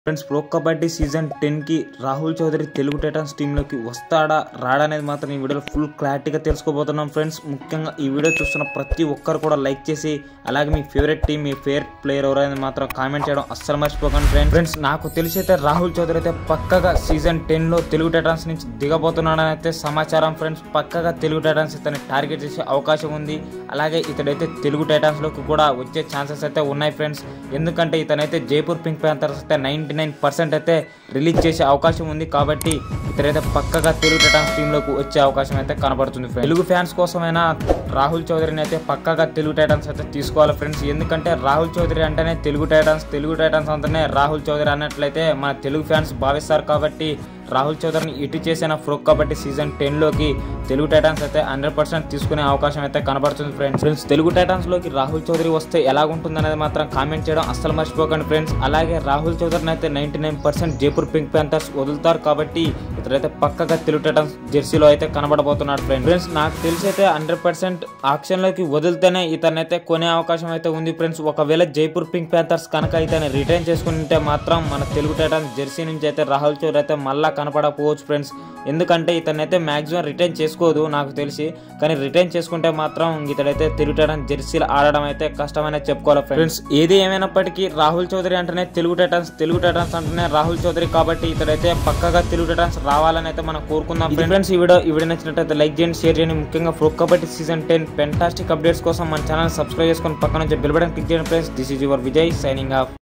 friends pro kabaddi season టెన్కి Rahul Chaudhari Telugu Titans టీంలోకి వస్తాడా రాడా అనేది మాత్రం ఈ వీడియోలో ఫుల్ క్లారిటీగా తెలుసుకోబోతున్నాం ఫ్రెండ్స్ ముఖ్యంగా ఈ వీడియో చూస్తున్న ప్రతి ఒక్కరు కూడా లైక్ చేసి అలాగే మీ ఫేవరెట్ టీం మీ ఫేవరెట్ ప్లేయర్ ఎవరైనా మాత్రం కామెంట్ చేయడం అస్సలు మర్చిపోకండి ఫ్రెండ్స్ ఫ్రెండ్స్ నాకు తెలిసి అయితే రాహుల్ చౌదరి అయితే పక్కగా సీజన్ టెన్లో తెలుగు టైటన్స్ నుంచి దిగబోతున్నాడని అయితే సమాచారం ఫ్రెండ్స్ పక్కగా తెలుగు టైటన్స్ ఇతన్ని టార్గెట్ చేసే అవకాశం ఉంది అలాగే ఇతడైతే తెలుగు టైటన్స్లోకి కూడా వచ్చే ఛాన్సెస్ అయితే ఉన్నాయి ఫ్రెండ్స్ ఎందుకంటే ఇతనైతే జైపూర్ పింక్ ప్యాంథర్స్ అయితే నైంటీ నైన్ పర్సెంట్ అయితే రిలీజ్ చేసే అవకాశం ఉంది కాబట్టి ఇతరైతే పక్కగా తెలుగు టైటన్స్ టీంలోకి వచ్చే అవకాశం అయితే కనబడుతుంది ఫ్రెండ్స్ తెలుగు ఫ్యాన్స్ కోసమైనా రాహుల్ చౌదరిని అయితే పక్కగా తెలుగు టైటన్స్ అయితే తీసుకోవాలి ఫ్రెండ్స్ ఎందుకంటే రాహుల్ చౌదరి అంటేనే తెలుగు టైటన్స్ తెలుగు టైటన్స్ అంటేనే రాహుల్ చౌదరి అన్నట్లయితే మన తెలుగు ఫ్యాన్స్ భావిస్తారు కాబట్టి రాహుల్ చౌదరిని ఇటు చేసిన ఫ్రో కబడ్డీ సీజన్ టెన్లోకి తెలుగు టైటన్స్ అయితే హండ్రెడ్ పర్సెంట్ తీసుకునే అవకాశం అయితే కనబడుతుంది ఫ్రెండ్స్ ఫ్రెండ్స్ తెలుగు టైటన్స్లోకి రాహుల్ చౌదరి వస్తే ఎలాగుంటుంది అనేది మాత్రం కామెంట్ చేయడం అస్సలు మర్చిపోకండి ఫ్రెండ్స్ అలాగే రాహుల్ చౌదరిని అయితే ninety nine percent Jaipur Pink Panthers వదులుతారు కాబట్టి ఇతరైతే పక్కగా తెలుగు టైటన్స్ జెర్సీలో అయితే కనబడబోతున్నాడు ఫ్రెండ్స్ ఫ్రెండ్స్ నాకు తెలిసి అయితే హండ్రెడ్ పర్సెంట్ ఆక్షన్లోకి వదిలితేనే ఇతనైతే కొనే అవకాశం అయితే ఉంది ఫ్రెండ్స్ ఒకవేళ జైపూర్ పింక్ ప్యాంథర్స్ కనుక ఇతను రిటైన్ చేసుకుంటే మాత్రం మన తెలుగు టైటన్స్ జెర్సీ నుంచి అయితే రాహుల్ చౌదరి అయితే మళ్ళా కనపడకపోవచ్చు ఫ్రెండ్స్ ఎందుకంటే ఇతనైతే మాక్సిమం రిటైన్ చేసుకోదు నాకు తెలిసి కానీ రిటైన్ చేసుకుంటే మాత్రం ఇతడైతే తెలుగు టైటన్స్ జెర్సీలు ఆడడం అయితే కష్టమనే చెప్పుకోవాలి ఫ్రెండ్స్ ఏది ఏమైనప్పటికీ రాహుల్ చౌదరి అంటేనే తెలుగు టైటన్స్ తెలుగు టైటన్స్ అంటేనే రాహుల్ చౌదరి కాబట్టి ఇతడైతే పక్కగా తెలుగు టైటన్స్ రావాలని అయితే మనం కోరుకుందాం ఫ్రెండ్స్ ఈ వీడియో ఈ వీడియో నచ్చినట్లయితే లైక్ చేయండి షేర్ చేయండి ముఖ్యంగా pro kabaddi season ten fantastic updates కోసం మన ఛానల్ సబ్స్క్రైబ్ చేసుకొని పక్కన నుంచి బెల్ బటన్ క్లిక్ చేయండి friends this is your Vijay signing of